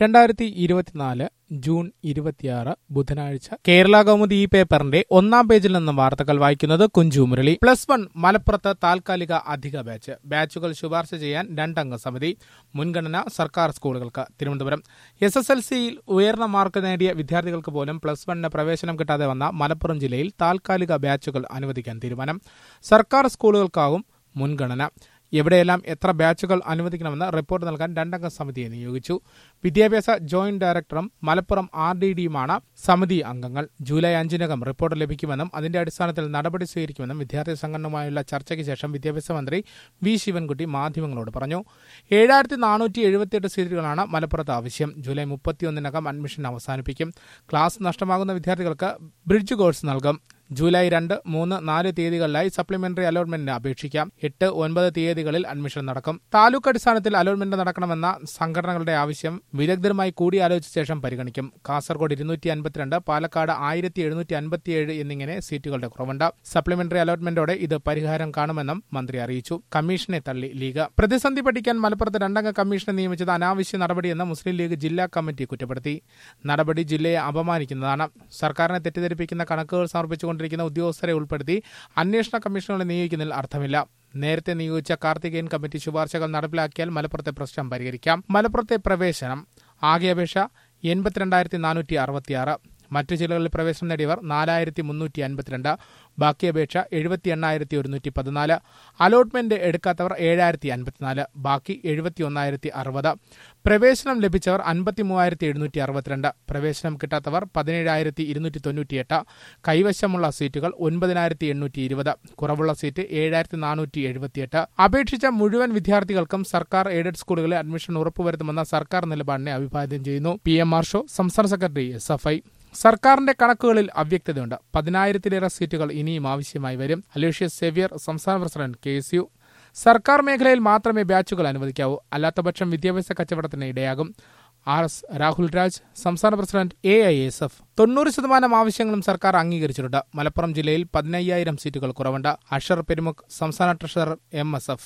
രണ്ടായിരത്തി ഇരുപത്തിനാല് ജൂൺ ഇരുപത്തിയാറ് ബുധനാഴ്ച കേരള കൗമുദി ഈ പേപ്പറിന്റെ ഒന്നാം പേജിൽ നിന്നും വാർത്തകൾ വായിക്കുന്നത് കുഞ്ചു മുരളി പ്ലസ് വൺ മലപ്പുറത്ത് താൽക്കാലിക അധിക ബാച്ച് ബാച്ചുകൾ ശുപാർശ ചെയ്യാൻ രണ്ടംഗ സമിതി മുൻഗണന സർക്കാർ സ്കൂളുകൾക്ക് തിരുവനന്തപുരം എസ് എസ് എൽ സിയിൽ ഉയർന്ന മാർക്ക് നേടിയ വിദ്യാർത്ഥികൾക്ക് പോലും പ്ലസ് വണ്ണിന് പ്രവേശനം കിട്ടാതെ വന്ന മലപ്പുറം ജില്ലയിൽ താൽക്കാലിക ബാച്ചുകൾ അനുവദിക്കാൻ തീരുമാനം സർക്കാർ സ്കൂളുകൾക്കാകും മുൻഗണന എവിടെയെല്ലാം എത്ര ബാച്ചുകൾ അനുവദിക്കണമെന്ന് റിപ്പോർട്ട് നൽകാൻ രണ്ടംഗ സമിതിയെ നിയോഗിച്ചു വിദ്യാഭ്യാസ ജോയിന്റ് ഡയറക്ടറും മലപ്പുറം ആർ ഡി ഡിയുമാണ് സമിതി അംഗങ്ങൾ ജൂലൈ അഞ്ചിനകം റിപ്പോർട്ട് ലഭിക്കുമെന്നും അതിന്റെ അടിസ്ഥാനത്തിൽ നടപടി സ്വീകരിക്കുമെന്നും വിദ്യാർത്ഥി സംഘടനയുമായുള്ള ചർച്ചയ്ക്ക് ശേഷം വിദ്യാഭ്യാസ മന്ത്രി വി ശിവൻകുട്ടി മാധ്യമങ്ങളോട് പറഞ്ഞു ഏഴായിരത്തി നാനൂറ്റി എഴുപത്തിയെട്ട് സീറ്റുകളാണ് മലപ്പുറത്ത് ആവശ്യം ജൂലൈ മുപ്പത്തിയൊന്നിനകം അഡ്മിഷൻ അവസാനിപ്പിക്കും ക്ലാസ് നഷ്ടമാകുന്ന വിദ്യാർത്ഥികൾക്ക് ബ്രിഡ്ജ് കോഴ്സ് നൽകും ജൂലൈ രണ്ട് മൂന്ന് നാല് തീയതികളിലായി സപ്ലിമെന്ററി അലോട്ട്മെന്റിന് അപേക്ഷിക്കാം എട്ട് ഒൻപത് തീയതികളിൽ അഡ്മിഷൻ നടക്കും താലൂക്ക് അടിസ്ഥാനത്തിൽ അലോട്ട്മെന്റ് നടക്കണമെന്ന സംഘടനകളുടെ ആവശ്യം വിദഗ്ധരുമായി കൂടിയാലോചിച്ച ശേഷം പരിഗണിക്കും കാസർഗോഡ് ഇരുന്നൂറ്റി അൻപത്തിരണ്ട് പാലക്കാട് ആയിരത്തി എഴുന്നൂറ്റി അൻപത്തിയേഴ് എന്നിങ്ങനെ സീറ്റുകളുടെ കുറവുണ്ട് സപ്ലിമെന്ററി അലോട്ട്മെന്റോടെ ഇത് പരിഹാരം കാണുമെന്നും മന്ത്രി അറിയിച്ചു കമ്മീഷനെ തള്ളി ലീഗ് പ്രതിസന്ധി പഠിക്കാൻ മലപ്പുറത്ത് രണ്ടംഗ കമ്മീഷനെ നിയമിച്ചത് അനാവശ്യ നടപടിയെന്ന് മുസ്ലിം ലീഗ് ജില്ലാ കമ്മിറ്റി കുറ്റപ്പെടുത്തി നടപടി ജില്ലയെ അപമാനിക്കുന്നതാണ് സർക്കാരിനെ തെറ്റിദ്ധരിപ്പിക്കുന്ന കണക്കുകൾ സമർപ്പിച്ചുകൊണ്ടിരിക്കുന്ന ഉദ്യോഗസ്ഥരെ ഉൾപ്പെടുത്തി അന്വേഷണ കമ്മീഷനുകളെ നിയോഗിക്കുന്നതിൽ അർത്ഥമില്ല നേരത്തെ നിയോഗിച്ച കാർത്തികേയൻ കമ്മിറ്റി ശുപാർശകൾ നടപ്പിലാക്കിയാൽ മലപ്പുറത്തെ പ്രശ്നം പരിഹരിക്കാം മലപ്പുറത്തെ പ്രവേശനം ആകെ അപേക്ഷ എൺപത്തിരണ്ടായിരത്തി നാനൂറ്റി അറുപത്തിയാറ് മറ്റു ജില്ലകളിൽ പ്രവേശനം നേടിയവർ നാലായിരത്തി മുന്നൂറ്റി അൻപത്തിരണ്ട് ബാക്കി അപേക്ഷ എഴുപത്തി എണ്ണായിരത്തി ഒരുന്നൂറ്റി പതിനാല് അലോട്ട്മെന്റ് എടുക്കാത്തവർ ഏഴായിരത്തി അൻപത്തിനാല് ബാക്കി എഴുപത്തി ഒന്നായിരത്തി അറുപത് പ്രവേശനം ലഭിച്ചവർ അൻപത്തി മൂവായിരത്തി എഴുന്നൂറ്റി അറുപത്തിരണ്ട് പ്രവേശനം കിട്ടാത്തവർ പതിനേഴായിരത്തി ഇരുന്നൂറ്റി തൊണ്ണൂറ്റിയെട്ട് കൈവശമുള്ള സീറ്റുകൾ ഒൻപതിനായിരത്തി എണ്ണൂറ്റി ഇരുപത് കുറവുള്ള സീറ്റ് ഏഴായിരത്തി നാനൂറ്റി എഴുപത്തിയെട്ട് അപേക്ഷിച്ച മുഴുവൻ വിദ്യാർത്ഥികൾക്കും സർക്കാർ എയ്ഡഡ് സ്കൂളുകളിൽ അഡ്മിഷൻ ഉറപ്പുവരുത്തുമെന്ന സർക്കാർ നിലപാടിനെ അഭിവാദ്യം ചെയ്യുന്നു പി എം ആർ ഷോ സംസ്ഥാന സെക്രട്ടറി എസ് എഫ് ഐ സർക്കാരിന്റെ കണക്കുകളിൽ അവ്യക്തതയുണ്ട് പതിനായിരത്തിലേറെ സീറ്റുകൾ ഇനിയും ആവശ്യമായി വരും അലോഷ്യസ് സേവ്യർ സംസ്ഥാന പ്രസിഡന്റ് കെ എസ് യു സർക്കാർ മേഖലയിൽ മാത്രമേ ബാച്ചുകൾ അനുവദിക്കാവൂ അല്ലാത്തപക്ഷം വിദ്യാഭ്യാസ കച്ചവടത്തിന് ഇടയാകും ആർ എസ് രാഹുൽ രാജ് സംസ്ഥാന president A I S F തൊണ്ണൂറ് ശതമാനം ആവശ്യങ്ങളും സർക്കാർ അംഗീകരിച്ചിട്ടുണ്ട് മലപ്പുറം ജില്ലയിൽ പതിനയ്യായിരം സീറ്റുകൾ കുറവുണ്ട് അഷർ പെരുമുഖ് സംസ്ഥാന ട്രഷറർ എം എസ് എഫ്